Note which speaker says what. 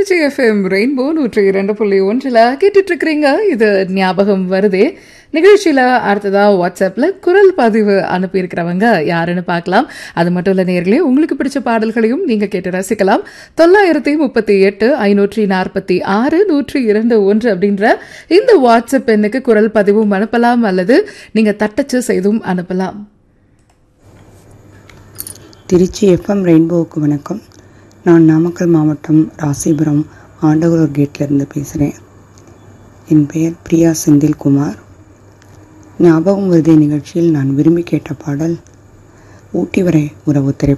Speaker 1: Trichy FM rainbow நூற்றி இரண்டு புள்ளி ஒன்றில் கேட்டுட்டு இருக்கிறீங்க இது ஞாபகம் வருதே நிகழ்ச்சியில் அடுத்ததா வாட்ஸ்அப்பில் குரல் பதிவு அனுப்பியிருக்கிறவங்க யாருன்னு பார்க்கலாம் அது மட்டும் இல்லை நேர்களே உங்களுக்கு பிடிச்ச பாடல்களையும் நீங்கள் கேட்டு ரசிக்கலாம் தொள்ளாயிரத்தி முப்பத்தி எட்டு ஐநூற்றி நாற்பத்தி ஆறு நூற்றி இரண்டு ஒன்று அப்படின்ற இந்த வாட்ஸ்அப் எண்ணுக்கு குரல் பதிவும் அனுப்பலாம் அல்லது நீங்கள் தட்டச்சு செய்தும் அனுப்பலாம்
Speaker 2: திருச்சி எஃப்எம் ரெயின்போவுக்கு வணக்கம் நான் நாமக்கல் மாவட்டம் ராசிபுரம் ஆண்டவரூர் கேட்லேருந்து பேசுகிறேன் என் பெயர் பிரியா செந்தில்குமார் ஞாபகம் வருதே நிகழ்ச்சியில் நான் விரும்பி கேட்ட பாடல் ஊட்டி வரை உறவு திரைப்படம்